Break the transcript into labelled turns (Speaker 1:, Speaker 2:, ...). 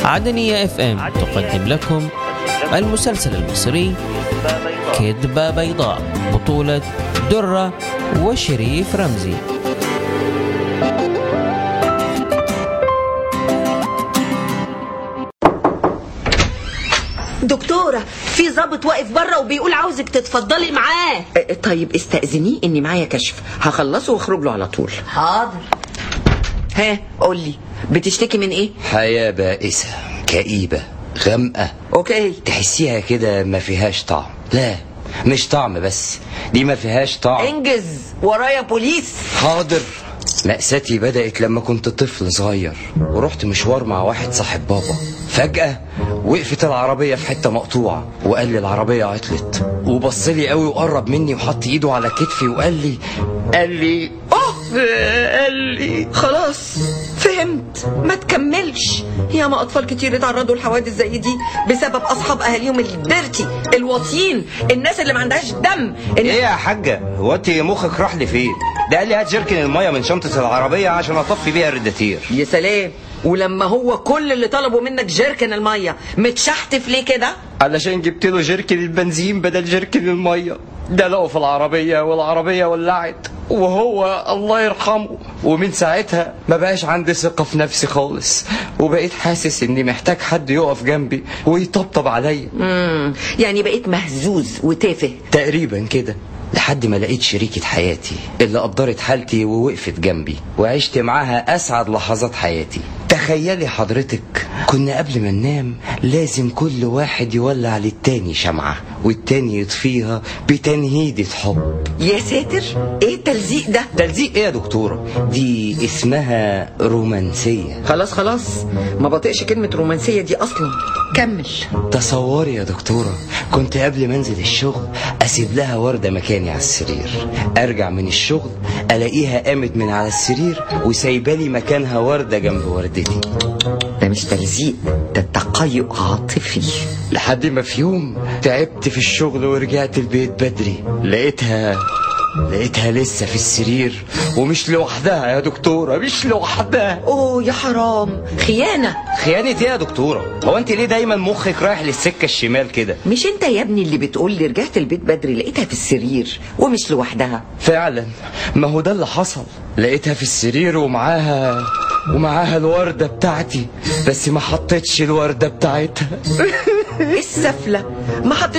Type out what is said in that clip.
Speaker 1: عدنية اف ام تقدم لكم المسلسل المصري كذبة بيضاء بطولة درة وشريف رمزي
Speaker 2: دكتورة في ضابط واقف بره وبيقول عاوزك تتفضلي معاه
Speaker 3: آه، طيب استأذنيه اني معايا كشف هخلصه واخرج له على طول
Speaker 2: حاضر
Speaker 3: ها قولي بتشتكي من ايه
Speaker 4: حياة بائسة كئيبة غامقة
Speaker 3: اوكي
Speaker 4: تحسيها كده ما فيهاش طعم لا مش طعم بس دي ما فيهاش طعم
Speaker 3: انجز ورايا بوليس
Speaker 4: حاضر مأساتي بدأت لما كنت طفل صغير ورحت مشوار مع واحد صاحب بابا فجأة وقفت العربية في حتة مقطوعة وقال لي العربية عطلت وبص لي قوي وقرب مني وحط ايده على كتفي وقال لي قال لي
Speaker 3: اه قال لي خلاص فهمت ما تكملش ياما اطفال كتير اتعرضوا لحوادث زي دي بسبب اصحاب اهاليهم الديرتي الواطيين الناس اللي ما عندهاش دم
Speaker 4: ايه
Speaker 3: الناس
Speaker 4: يا حاجة هو انت مخك راح لفين ده قال لي هات جركن المية من شنطة العربية عشان اطفي بيها الريداتير
Speaker 3: يا سلام ولما هو كل اللي طلبوا منك جيركن الميه متشحتف ليه كده
Speaker 4: علشان جبت له جركن البنزين بدل جركن الميه ده لقوا في العربية والعربية ولعت وهو الله يرحمه ومن ساعتها ما بقاش عندي ثقة في نفسي خالص وبقيت حاسس اني محتاج حد يقف جنبي ويطبطب عليا
Speaker 3: امم يعني بقيت مهزوز وتافه
Speaker 4: تقريبا كده لحد ما لقيت شريكة حياتي اللي قدرت حالتي ووقفت جنبي وعشت معاها أسعد لحظات حياتي تخيلي حضرتك كنا قبل ما ننام لازم كل واحد يولع للتاني شمعة والتاني يطفيها بتنهيدة حب
Speaker 3: يا ساتر ايه التلزيق ده
Speaker 4: تلزيق ايه يا دكتورة دي اسمها رومانسية
Speaker 3: خلاص خلاص ما بطيقش كلمة رومانسية دي أصلا كمل
Speaker 4: تصوري يا دكتورة كنت قبل ما انزل الشغل اسيب لها وردة مكاني على السرير ارجع من الشغل الاقيها قامت من على السرير وسايبالي مكانها وردة جنب وردتي
Speaker 3: ده مش تلزيق ده تقيؤ عاطفي
Speaker 4: لحد ما في يوم تعبت في الشغل ورجعت البيت بدري لقيتها لقيتها لسه في السرير ومش لوحدها يا دكتورة مش لوحدها
Speaker 3: اوه يا حرام خيانة
Speaker 4: خيانة ايه يا دكتورة هو انت ليه دايما مخك رايح للسكة الشمال كده
Speaker 3: مش انت يا ابني اللي بتقول لي رجعت البيت بدري لقيتها في السرير ومش لوحدها
Speaker 4: فعلا ما هو ده اللي حصل لقيتها في السرير ومعاها ومعاها الوردة بتاعتي بس ما حطيتش الوردة بتاعتها
Speaker 3: السفلة ما حطيت